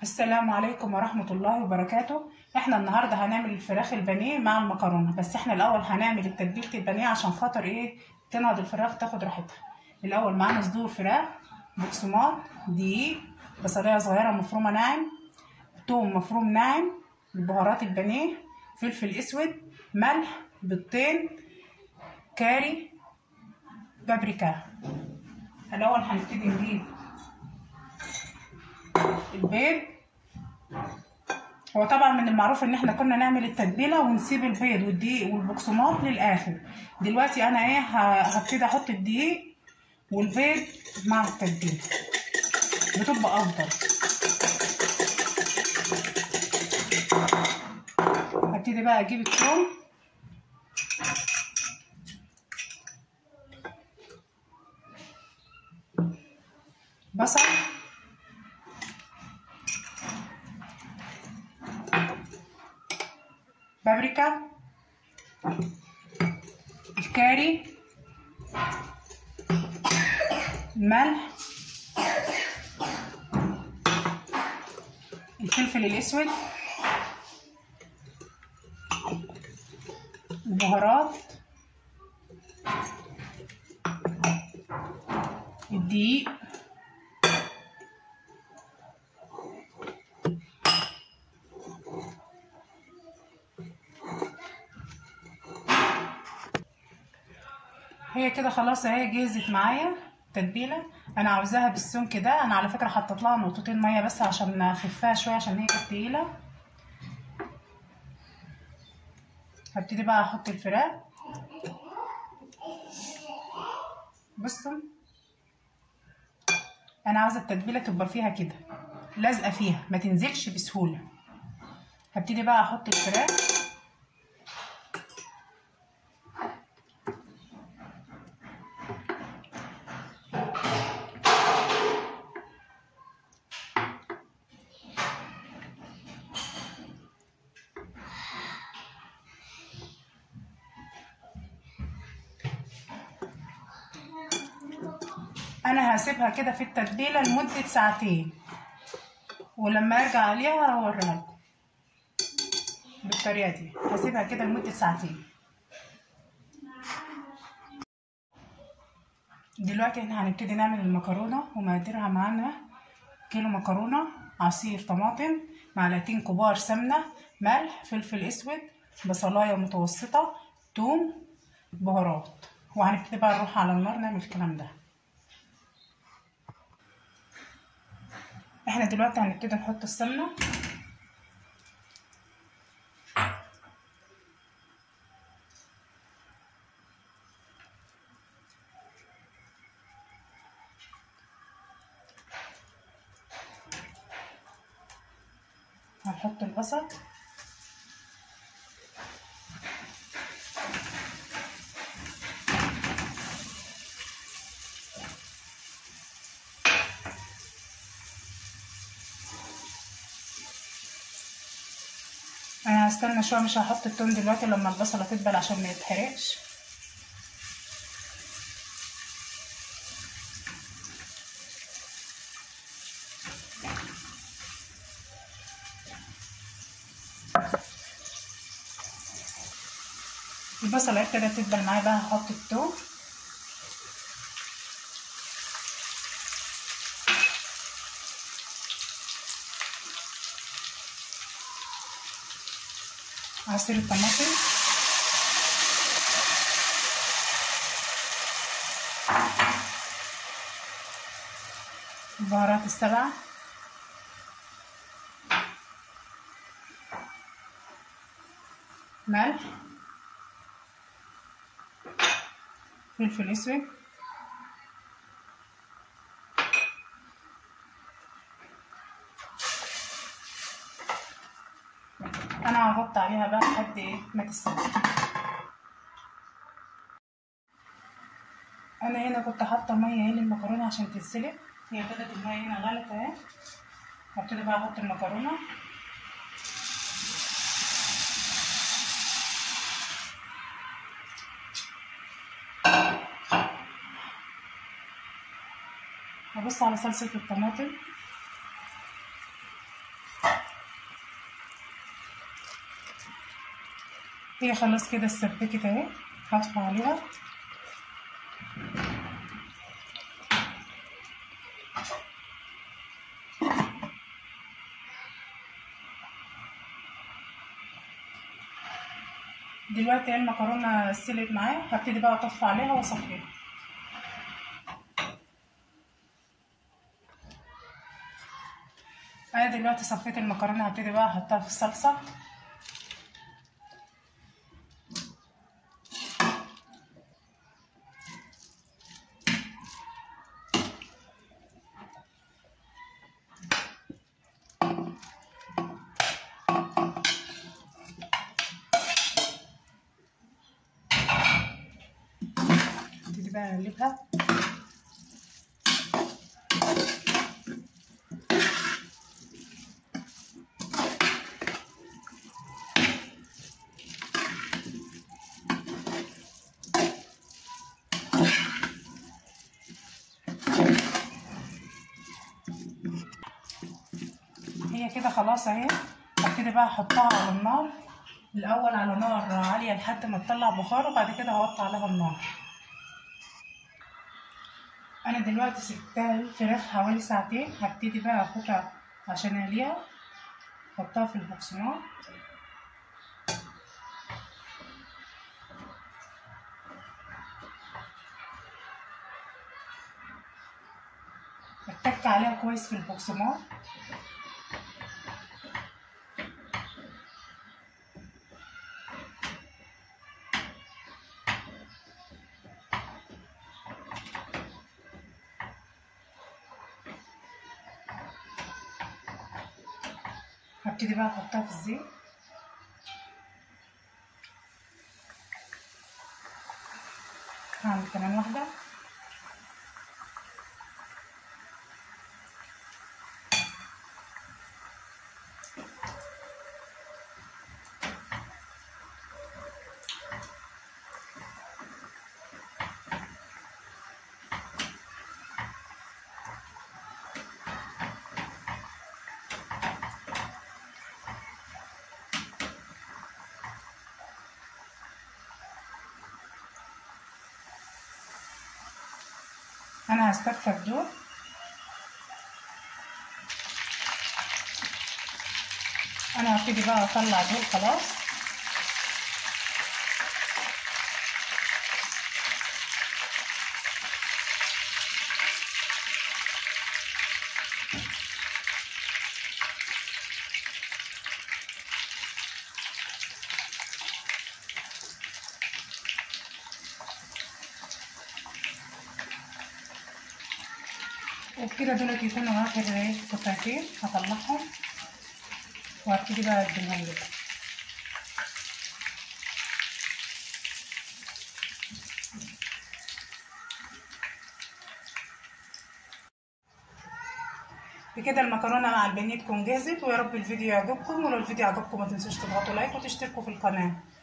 السلام عليكم ورحمة الله وبركاته احنا النهاردة هنعمل الفراخ البانيه مع المكرونة بس احنا الاول هنعمل التتبيلة البانيه عشان خاطر ايه تنهض الفراخ تاخد راحتها الاول معانا صدور فراخ بقسماط دقيق بصلاية صغيرة مفرومة ناعم توم مفروم ناعم البهارات البانيه فلفل اسود ملح بيضتين كاري بابريكا الاول هنبتدي نجيب البيض هو طبعا من المعروف ان احنا كنا نعمل التتبيله ونسيب البيض والدقيق والبقسماط للاخر دلوقتي انا ايه هبتدي احط الدقيق والبيض مع التتبيله بتبقى افضل هبتدي بقى اجيب الثوم بصل بابريكا الكاري الملح الفلفل الاسود البهارات الدقيق هي كده خلاص اهي جهزت معايا تتبيله انا عاوزاها بالسمك ده انا على فكره حطيت لها نقطتين ميه بس عشان اخفها شويه عشان هي كانت تقيله هبتدي بقى احط الفراخ بصوا انا عاوزه التتبيله تبقى فيها كده لازقه فيها ما تنزلش بسهوله هبتدي بقى احط الفراخ انا هسيبها كده في التتبيله لمده ساعتين ولما ارجع عليها هوريها لكم بالطريقه دي هسيبها كده لمده ساعتين دلوقتي احنا هنبتدي نعمل المكرونه ومقاديرها معانا كيلو مكرونه عصير طماطم معلقتين كبار سمنه ملح فلفل اسود بصلايه متوسطه توم بهارات وهنبتدي بقى نروح على النار نعمل الكلام ده احنا دلوقتي هنبتدي نحط السمنه هنحط البصل انا هستنى شويه مش هحط التوم دلوقتي لما البصله تدبل عشان ما يتحرقش البصله ابتدت تدبل معايا بقى هحط التوم عصير الطماطم البهارات السبعة ملح فلفل اسود انا هحط عليها بقى لحد ايه ما تستوي انا هنا كنت حاطه ميه هنا المكرونه عشان تتسلق هي ابتدت الميه هنا غلت اهي هبتدي بقى احط المكرونه هبص على صلصه الطماطم هي خلاص كده اتسبكت اهي هطفي عليها دلوقتي المكرونه سلقت معايا هبتدي بقى اطفي عليها واصفيها انا دلوقتي صفيت المكرونه هبتدي بقى احطها في الصلصه ابتدي بقى اقلبها هي كده خلاص اهي هبتدي بقى احطها على النار الاول على نار عاليه لحد ما تطلع بخار وبعد كده هوطي عليها النار انا دلوقتي سبتها الفراخ حوالي ساعتين هبتدي بقى اخدها عشان اقليها احطها في البقسماط اتك عليها كويس في البقسماط هبتدي بقى احطها في الزيت هعمل كمان واحدة انا هستكفى بدول انا هبتدي بقى اطلع دول خلاص وبكده دولت يكونوا اخر ايه قطعتين هطلعهم وهبتدي بقى اقدمهم لكم بكده المكرونه مع البانيه تكون جاهزت ويا رب الفيديو يعجبكم ولو الفيديو عجبكم ما تنسوش تضغطوا لايك وتشتركوا في القناه